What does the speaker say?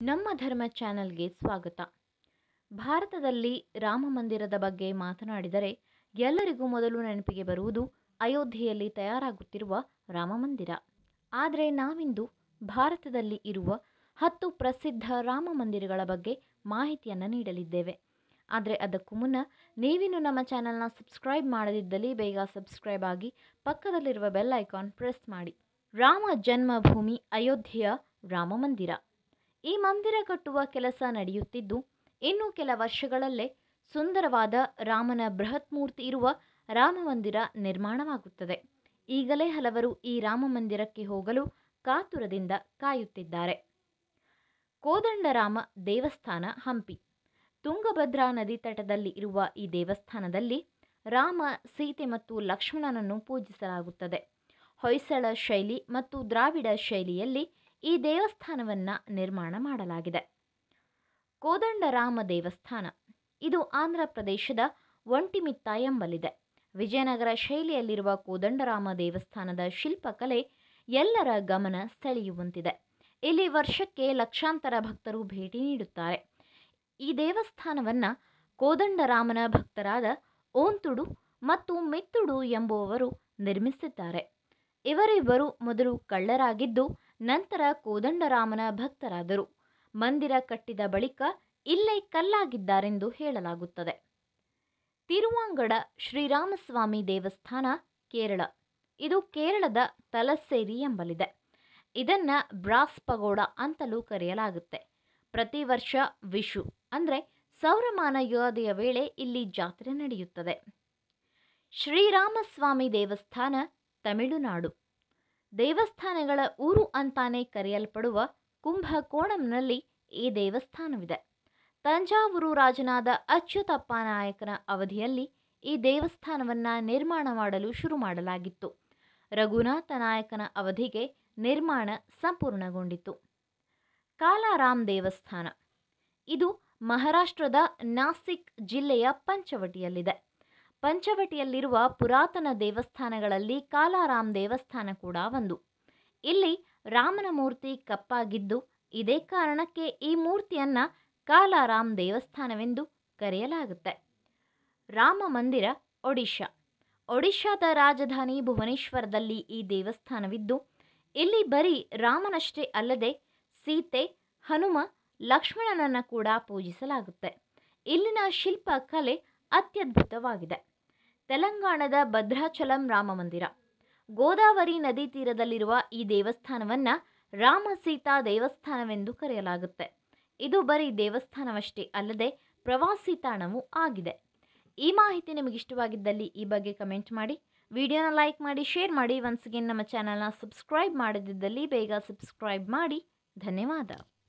ನಮ್ಮ ಧರ್ಮ ಚಾನೆಲ್ಗೆ ಸ್ವಾಗತ ಭಾರತದಲ್ಲಿ ರಾಮ ಮಂದಿರದ ಬಗ್ಗೆ ಮಾತನಾಡಿದರೆ ಎಲ್ಲರಿಗೂ ಮೊದಲು ನೆನಪಿಗೆ ಬರುವುದು ಅಯೋಧ್ಯೆಯಲ್ಲಿ ತಯಾರಾಗುತ್ತಿರುವ ರಾಮ ಮಂದಿರ ಆದರೆ ನಾವಿಂದು ಭಾರತದಲ್ಲಿ ಇರುವ ಹತ್ತು ಪ್ರಸಿದ್ಧ ರಾಮ ಮಂದಿರಗಳ ಬಗ್ಗೆ ಮಾಹಿತಿಯನ್ನು ನೀಡಲಿದ್ದೇವೆ ಆದರೆ ಅದಕ್ಕೂ ಮುನ್ನ ನೀವಿನ್ನು ನಮ್ಮ ಚಾನಲ್ನ ಸಬ್ಸ್ಕ್ರೈಬ್ ಮಾಡದಿದ್ದಲ್ಲಿ ಬೇಗ ಸಬ್ಸ್ಕ್ರೈಬ್ ಆಗಿ ಪಕ್ಕದಲ್ಲಿರುವ ಬೆಲ್ ಐಕಾನ್ ಪ್ರೆಸ್ ಮಾಡಿ ರಾಮ ಜನ್ಮಭೂಮಿ ಅಯೋಧ್ಯೆಯ ರಾಮ ಮಂದಿರ ಈ ಮಂದಿರ ಕಟ್ಟುವ ಕೆಲಸ ನಡೆಯುತ್ತಿದ್ದು ಇನ್ನು ಕೆಲ ವರ್ಷಗಳಲ್ಲೇ ಸುಂದರವಾದ ರಾಮನ ಬೃಹತ್ ಮೂರ್ತಿ ಇರುವ ರಾಮ ಮಂದಿರ ನಿರ್ಮಾಣವಾಗುತ್ತದೆ ಈಗಲೇ ಹಲವರು ಈ ರಾಮ ಮಂದಿರಕ್ಕೆ ಹೋಗಲು ಕಾತುರದಿಂದ ಕಾಯುತ್ತಿದ್ದಾರೆ ಕೋದಂಡರಾಮ ದೇವಸ್ಥಾನ ಹಂಪಿ ತುಂಗಭದ್ರಾ ನದಿ ತಟದಲ್ಲಿ ಇರುವ ಈ ದೇವಸ್ಥಾನದಲ್ಲಿ ರಾಮ ಸೀತೆ ಮತ್ತು ಲಕ್ಷ್ಮಣನನ್ನು ಪೂಜಿಸಲಾಗುತ್ತದೆ ಹೊಯ್ಸಳ ಶೈಲಿ ಮತ್ತು ದ್ರಾವಿಡ ಶೈಲಿಯಲ್ಲಿ ಈ ದೇವಸ್ಥಾನವನ್ನು ನಿರ್ಮಾಣ ಮಾಡಲಾಗಿದೆ ಕೋದಂಡರಾಮ ದೇವಸ್ಥಾನ ಇದು ಆಂಧ್ರ ಪ್ರದೇಶದ ಒಂಟಿಮಿತ್ತ ಎಂಬಲ್ಲಿದೆ ವಿಜಯನಗರ ಶೈಲಿಯಲ್ಲಿರುವ ಕೋದಂಡರಾಮ ದೇವಸ್ಥಾನದ ಶಿಲ್ಪಕಲೆ ಎಲ್ಲರ ಗಮನ ಸೆಳೆಯುವಂತಿದೆ ಇಲ್ಲಿ ವರ್ಷಕ್ಕೆ ಲಕ್ಷಾಂತರ ಭಕ್ತರು ಭೇಟಿ ನೀಡುತ್ತಾರೆ ಈ ದೇವಸ್ಥಾನವನ್ನು ಕೋದಂಡರಾಮನ ಭಕ್ತರಾದ ಓಂತುಡು ಮತ್ತು ಮಿತ್ತುಡು ಎಂಬುವವರು ನಿರ್ಮಿಸಿದ್ದಾರೆ ಇವರಿಬ್ಬರು ಮೊದಲು ಕಳ್ಳರಾಗಿದ್ದು ನಂತರ ಕೋದಂಡರಾಮನ ಭಕ್ತರಾದರು ಮಂದಿರ ಕಟ್ಟಿದ ಬಳಿಕ ಇಲ್ಲೇ ಕಲ್ಲಾಗಿದ್ದಾರೆಂದು ಹೇಳಲಾಗುತ್ತದೆ ತಿರುವಾಂಗಡ ಶ್ರೀರಾಮಸ್ವಾಮಿ ದೇವಸ್ಥಾನ ಕೇರಳ ಇದು ಕೇರಳದ ತಲಸ್ಸೇರಿ ಎಂಬಲ್ಲಿದೆ ಇದನ್ನು ಬ್ರಾಸ್ ಪಗೋಡ ಅಂತಲೂ ಕರೆಯಲಾಗುತ್ತೆ ಪ್ರತಿ ವರ್ಷ ವಿಶು ಅಂದರೆ ಸೌರಮಾನ ಯುಗಾದಿಯ ವೇಳೆ ಇಲ್ಲಿ ಜಾತ್ರೆ ನಡೆಯುತ್ತದೆ ಶ್ರೀರಾಮಸ್ವಾಮಿ ದೇವಸ್ಥಾನ ತಮಿಳುನಾಡು ದೇವಸ್ಥಾನಗಳ ಊರು ಅಂತಾನೆ ಕರೆಯಲ್ಪಡುವ ಕುಂಭಕೋಣಂನಲ್ಲಿ ಈ ದೇವಸ್ಥಾನವಿದೆ ತಂಜಾವೂರು ರಾಜನಾದ ಅಚ್ಯುತಪ್ಪ ನಾಯಕನ ಅವಧಿಯಲ್ಲಿ ಈ ದೇವಸ್ಥಾನವನ್ನು ನಿರ್ಮಾಣ ಮಾಡಲು ಶುರು ಮಾಡಲಾಗಿತ್ತು ರಘುನಾಥ ನಾಯಕನ ಅವಧಿಗೆ ನಿರ್ಮಾಣ ಸಂಪೂರ್ಣಗೊಂಡಿತು ಕಾಲಾರಾಮ್ ದೇವಸ್ಥಾನ ಇದು ಮಹಾರಾಷ್ಟ್ರದ ನಾಸಿಕ್ ಜಿಲ್ಲೆಯ ಪಂಚವಟಿಯಲ್ಲಿದೆ ಪಂಚವಟಿಯಲ್ಲಿರುವ ಪುರಾತನ ದೇವಸ್ಥಾನಗಳಲ್ಲಿ ಕಾಲಾರಾಮ್ ದೇವಸ್ಥಾನ ಕೂಡ ಒಂದು ಇಲ್ಲಿ ರಾಮನ ಮೂರ್ತಿ ಕಪ್ಪಾಗಿದ್ದು ಇದೇ ಕಾರಣಕ್ಕೆ ಈ ಮೂರ್ತಿಯನ್ನು ಕಾಲಾರಾಮ್ ದೇವಸ್ಥಾನವೆಂದು ಕರೆಯಲಾಗುತ್ತೆ ರಾಮ ಮಂದಿರ ಒಡಿಶಾ ಒಡಿಶಾದ ರಾಜಧಾನಿ ಭುವನೇಶ್ವರದಲ್ಲಿ ಈ ದೇವಸ್ಥಾನವಿದ್ದು ಇಲ್ಲಿ ಬರೀ ರಾಮನಷ್ಟೇ ಅಲ್ಲದೆ ಸೀತೆ ಹನುಮ ಲಕ್ಷ್ಮಣನನ್ನು ಕೂಡ ಪೂಜಿಸಲಾಗುತ್ತೆ ಇಲ್ಲಿನ ಶಿಲ್ಪಕಲೆ ಅತ್ಯದ್ಭುತವಾಗಿದೆ ತೆಲಂಗಾಣದ ಭದ್ರಾಚಲಂ ರಾಮ ಮಂದಿರ ಗೋದಾವರಿ ನದಿ ತೀರದಲ್ಲಿರುವ ಈ ದೇವಸ್ಥಾನವನ್ನು ರಾಮ ಸೀತಾ ದೇವಸ್ಥಾನವೆಂದು ಕರೆಯಲಾಗುತ್ತೆ ಇದು ಬರೀ ದೇವಸ್ಥಾನವಷ್ಟೇ ಅಲ್ಲದೆ ಪ್ರವಾಸಿ ತಾಣವೂ ಆಗಿದೆ ಈ ಮಾಹಿತಿ ನಿಮಗೆ ಇಷ್ಟವಾಗಿದ್ದಲ್ಲಿ ಈ ಬಗ್ಗೆ ಕಮೆಂಟ್ ಮಾಡಿ ವಿಡಿಯೋನ ಲೈಕ್ ಮಾಡಿ ಶೇರ್ ಮಾಡಿ ಒನ್ಸ್ ಅಗೇನ್ ನಮ್ಮ ಚಾನಲ್ನ ಸಬ್ಸ್ಕ್ರೈಬ್ ಮಾಡದಿದ್ದಲ್ಲಿ ಬೇಗ ಸಬ್ಸ್ಕ್ರೈಬ್ ಮಾಡಿ ಧನ್ಯವಾದ